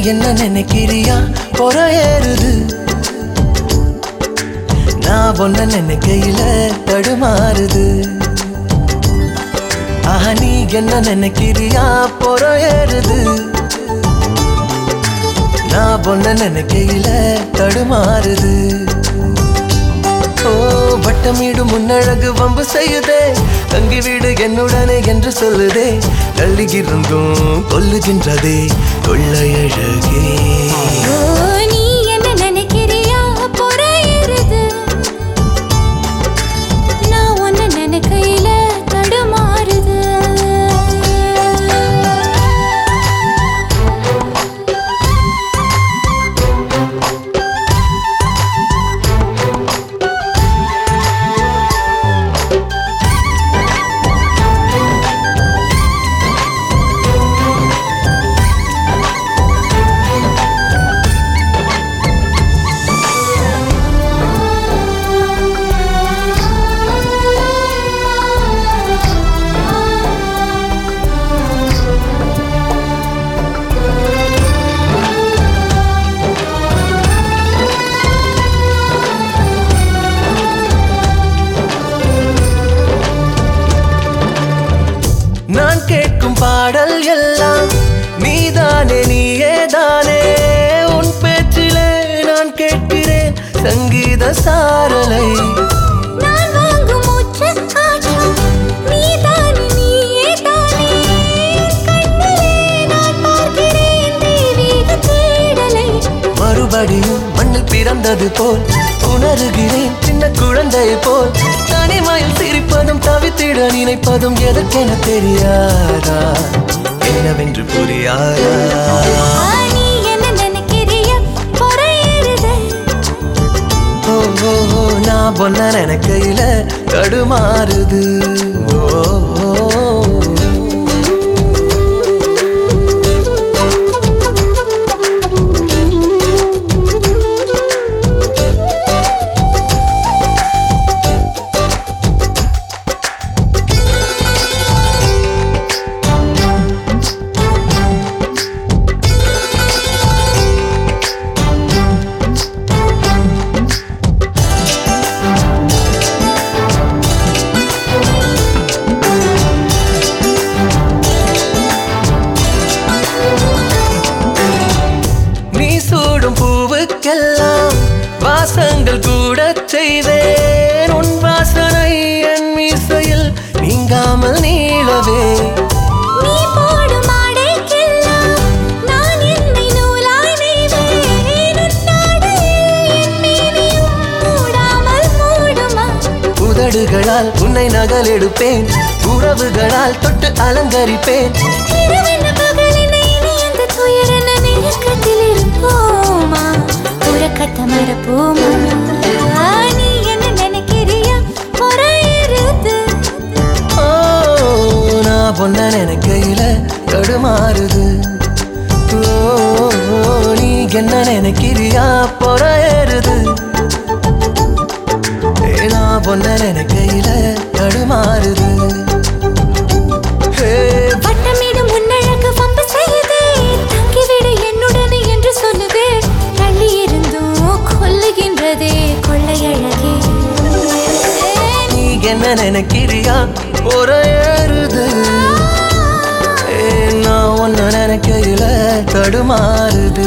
என்ன நினைக்கிறியா பொற ஏறுது நான் ஒன்ன நினைக்கையில தடுமாறுது ஆஹா நீ என்ன நினைக்கிறியா பொற ஏறுது நான் ஒன்ன நினைக்கையில தடுமாறுது ஓ வட்டமீடு முன்னழகு வம்பு செய்யுதே தங்கி வீடு என்னுடனே என்று சொல்லுதே தள்ளியிருந்தும் கொல்லுகின்றதே கொள்ளையழகே ஓ, நீ என்ன நினைக்கிறியா பொற ஏறுது நான் உன்னை நினைக்கையில தடுமாறுது நான் கேட்கும் பாடல் எல்லாம் நீதானே நீயே தானே உன் பேச்சிலே நான் கேட்கிறேன் சங்கீத சாரலை நான் வாங்கும் மூச்சுக் காற்றும் நீதானே, நீயே தானே. கண்ணிலே நான் பார்க்கிறேன் தெய்வீக தேடலை. மறுபடியும் மண்ணில் பிறந்தது போல் உணர்கிறேன் சின்ன குழந்தை போல் தனிமையில் சிரிப்பதும் தவித்திட நினைப்பதும் எதற்கென தெரியாதா என்னவென்று புரியாதா ஆ, நீ என்ன நினைக்கிறியா? பொற ஏறுது. ஓ ஓ, ஓ, நான் பொன்ன நினைக்கையில தடுமாறுது ஓ, ஓ, ஓ. நீ சூடும் பூவுக்கெல்லாம் வாசங்கள் கூட செய்வேன் உன் வாசனை என் மீசையில் நீங்காமல் நீளவே நீ போடும் ஆடைக்கெல்லாம் நான் என்னை நூலாய் நெய்வேன். உன் ஆடையில் என் மேனியும் மூடாமல் மூடுமா? உதடுகளால் உன்னை நகலெடுப்பேன் உறவுகளால் தொட்டு அலங்கரிப்பேன் இரவென்ன பகலென்ன இனி அந்த துயரென்ன நெருக்கத்தில் இருப்போமா? உறக்கத்தை மறப்போமா? நீ என்ன நினைக்கிறியா? பொற ஏறுது. ஓ நான் பொன்ன நினைக்கையில தடுமாறுது ஓ ஓ, நீ என்ன நினைக்கிறியா பொற ஏறுது ஏ, நான் பொன்ன நினைக்கையில தடுமாறுது ஹே, வட்டமிடும் முன்னழகு வம்பு செய்யுதே. தங்கிவிடு என்னுடனே என்று சொல்லுதே. தள்ளி இருந்தும் கொல்லுகின்றதே கொள்ளையழகே. நீ என்ன நினைக்கிறியா பொற ஏறுது ஏ, நான் ஒன்ன நினைக்கையில தடுமாறுது